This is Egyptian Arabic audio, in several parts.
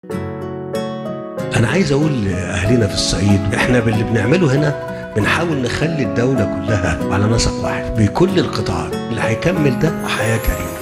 انا عايز اقول لاهالينا في الصعيد احنا باللي بنعمله هنا بنحاول نخلي الدولة كلها على نسق واحد بكل القطاعات اللي هيكمل ده حياة كريمة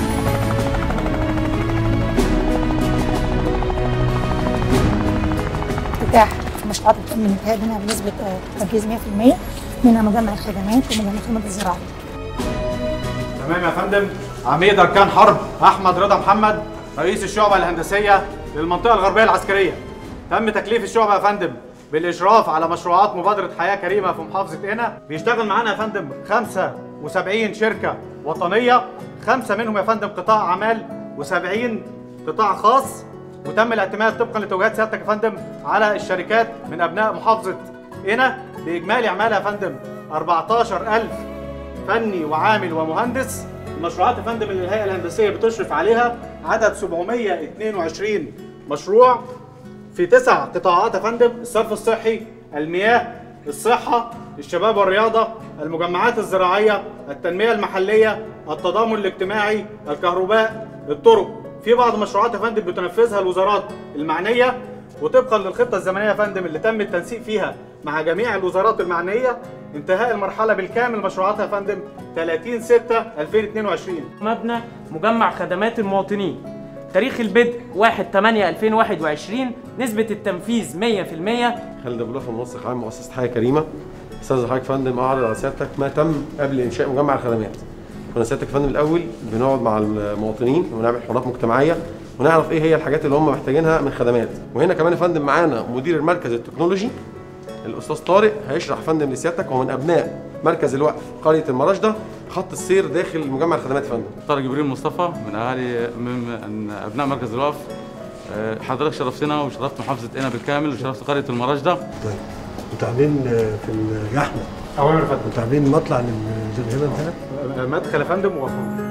افتتاح في مشروعات التأمين الانتهاء منها بنسبة آه، تركيز 100% منها مجمع الخدمات ومجمع خدمة الزراعة تمام يا فندم عميد اركان حرب احمد رضا محمد رئيس الشعبه الهندسيه للمنطقه الغربيه العسكريه تم تكليف الشعبه يا فندم بالاشراف على مشروعات مبادره حياه كريمه في محافظه قنا بيشتغل معانا يا فندم 75 شركه وطنيه خمسه منهم يا فندم قطاع اعمال و70 قطاع خاص وتم الاعتماد طبقا لتوجيهات سيادتك يا فندم على الشركات من ابناء محافظه قنا باجمالي اعمالها يا فندم 14000 فني وعامل ومهندس المشروعات يا فندم اللي الهيئه الهندسيه بتشرف عليها عدد 722 مشروع في تسع قطاعات يا فندم الصرف الصحي المياه الصحه الشباب والرياضه المجمعات الزراعيه التنميه المحليه التضامن الاجتماعي الكهرباء الطرق في بعض المشروعات يا فندم بتنفذها الوزارات المعنيه وطبقا للخطه الزمنيه يا فندم اللي تم التنسيق فيها مع جميع الوزارات المعنيه انتهاء المرحله بالكامل مشروعاتها يا فندم 30 6 2022 مبنى مجمع خدمات المواطنين تاريخ البدء 1 8 2021 نسبة التنفيذ 100% خالد ابو لوفا منسق عام مؤسسه حياه كريمه استاذ حضرتك يا فندم اعرض على سيادتك ما تم قبل انشاء مجمع الخدمات كنا سيادتك يا فندم الاول بنقعد مع المواطنين ونعمل حوارات مجتمعيه ونعرف ايه هي الحاجات اللي هم محتاجينها من خدمات وهنا كمان يا فندم معانا مدير المركز التكنولوجي الاستاذ طارق هيشرح يا فندم لسيادتك هو من ابناء مركز الوقف قريه المراشده خط السير داخل مجمع الخدمات يا فندم طارق جبريل مصطفى من اهالي من من ابناء مركز الوقف آه، حضرتك شرفتنا وشرفت محافظه قنا بالكامل وشرفت قريه المراشده طيب انتوا عاملين في الرحلة اوامر يا فندم انتوا عاملين مطلع للهبة هنا مدخل يا فندم وفندم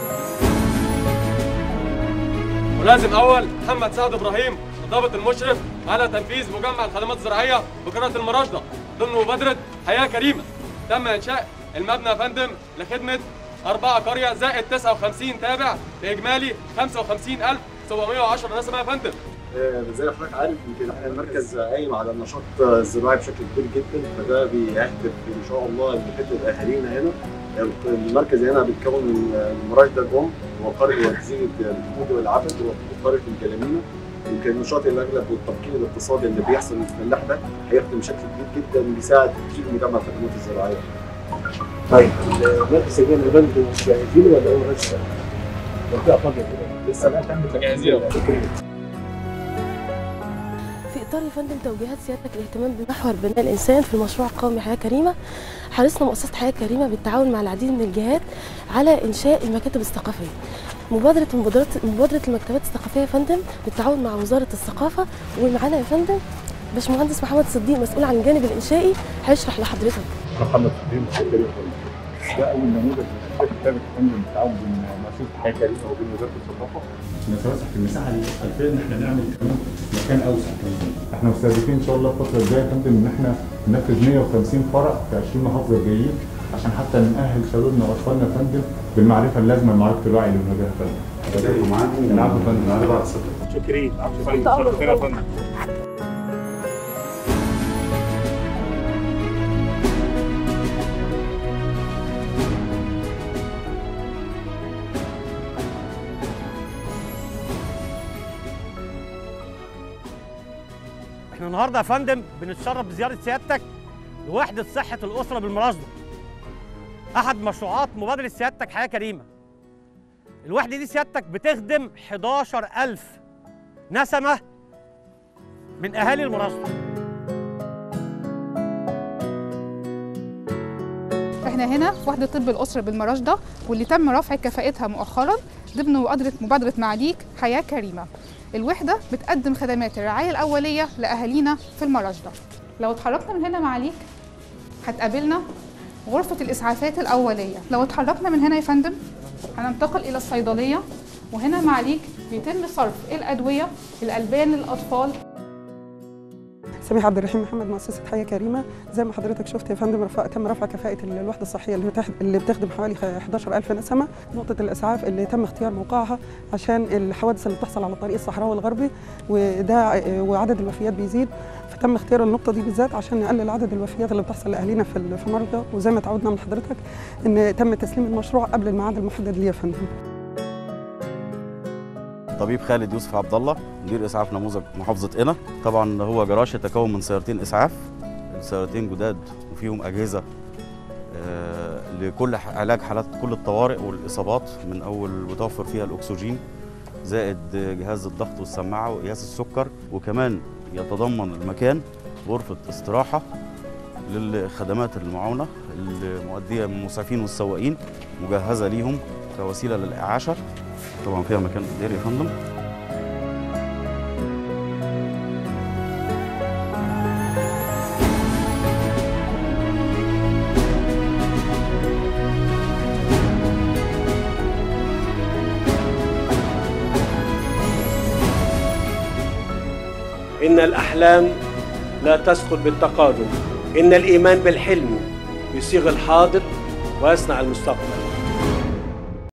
ملازم اول محمد سعد ابراهيم الضابط المشرف على تنفيذ مجمع الخدمات الزراعيه بقريه المراشده ضمن مبادره حياه كريمه تم انشاء المبنى يا فندم لخدمه أربعة قرية زائد 59 تابع بإجمالي 55710 نسمة يا فندم زي ما حضرتك عارف يمكن احنا المركز قايم على النشاط الزراعي بشكل كبير جدا فده بيهدف ان شاء الله لخدمه اهالينا هنا المركز هنا بيتكون من مراشده الام وقريه وجزيره الحمود والعبد وقريه الجلامينه يمكن النشاط الاغلب والتمكين الاقتصادي اللي بيحصل في الفلاح ده هيخدم بشكل كبير جدا بيساعد كتير مجمع الخدمات الزراعيه. طيب المركز اللي انا بنده جاهزين ولا هو لسه منطقة فاضية كده؟ لسه لا تم جاهزين في اطار يا فندم توجيهات سيادتك الاهتمام بمحور بناء الانسان في المشروع القومي حياه كريمه حرصنا مؤسسه حياه كريمه بالتعاون مع العديد من الجهات على انشاء المكاتب الثقافيه مبادره مبادره مبادره المكتبات الثقافيه يا فندم بالتعاون مع وزاره الثقافه ومعانا يا فندم باشمهندس محمد صديق مسؤول عن الجانب الانشائي هيشرح لحضرتك محمد صديق مستشار ده اول نموذج من الشركه بتاعت فندم بالتعاون بين مؤسسه حياه كريمه وبين وزاره الثقافه نتوسع في المساحه الخلفيه ان احنا نعمل كمان مكان اوسع كمان احنا مستهدفين ان شاء الله الفتره الجايه يا فندم ان احنا ننفذ 150 فرع في 20 محافظه الجايين عشان حتى نأهل شبابنا واطفالنا يا فندم بالمعرفه اللازمه لمعرفه الوعي للمواجهه يا فندم. معاكم العفو يا فندم. انا بقى شكرين يا فندم. احنا النهارده يا فندم بنتشرف بزياره سيادتك لوحده صحه الاسره بالمرازده احد مشروعات مبادره سيادتك حياه كريمه الوحده دي سيادتك بتخدم 11000 نسمه من اهالي المرازده احنا هنا في وحدة طب الأسرة بالمراشدة واللي تم رفع كفاءتها مؤخرا ضمن مبادرة مبادرة معاليك حياة كريمة الوحدة بتقدم خدمات الرعاية الأولية لأهالينا في المراشدة لو اتحركنا من هنا معاليك هتقابلنا غرفة الإسعافات الأولية لو اتحركنا من هنا يا فندم هننتقل إلى الصيدلية وهنا معاليك بيتم صرف الأدوية الألبان للأطفال سميح عبد الرحيم محمد مؤسسه حياه كريمه زي ما حضرتك شفت يا فندم رفع تم رفع كفاءه الوحده الصحيه اللي بتخ- اللي بتخدم حوالي 11000 نسمه نقطه الاسعاف اللي تم اختيار موقعها عشان الحوادث اللي بتحصل على الطريق الصحراوي الغربي وده وعدد الوفيات بيزيد فتم اختيار النقطه دي بالذات عشان نقلل عدد الوفيات اللي بتحصل لاهالينا في ال- في المرضى وزي ما تعودنا من حضرتك ان تم تسليم المشروع قبل الميعاد المحدد ليه يا فندم طبيب خالد يوسف عبد الله مدير اسعاف نموذج محافظه قنا طبعا هو جراج يتكون من سيارتين اسعاف السيارتين جداد وفيهم اجهزه آه، لكل ح- علاج حالات كل الطوارئ والاصابات من اول متوفر فيها الاكسجين زائد جهاز الضغط والسماعه وقياس السكر وكمان يتضمن المكان غرفه استراحه للخدمات المعاونه المؤديه من المسعفين والسواقين مجهزه ليهم كوسيله للاعاشه طبعا فيها مكان اداري يا فندم إن الأحلام لا تسقط بالتقادم إن الإيمان بالحلم يصيغ الحاضر ويصنع المستقبل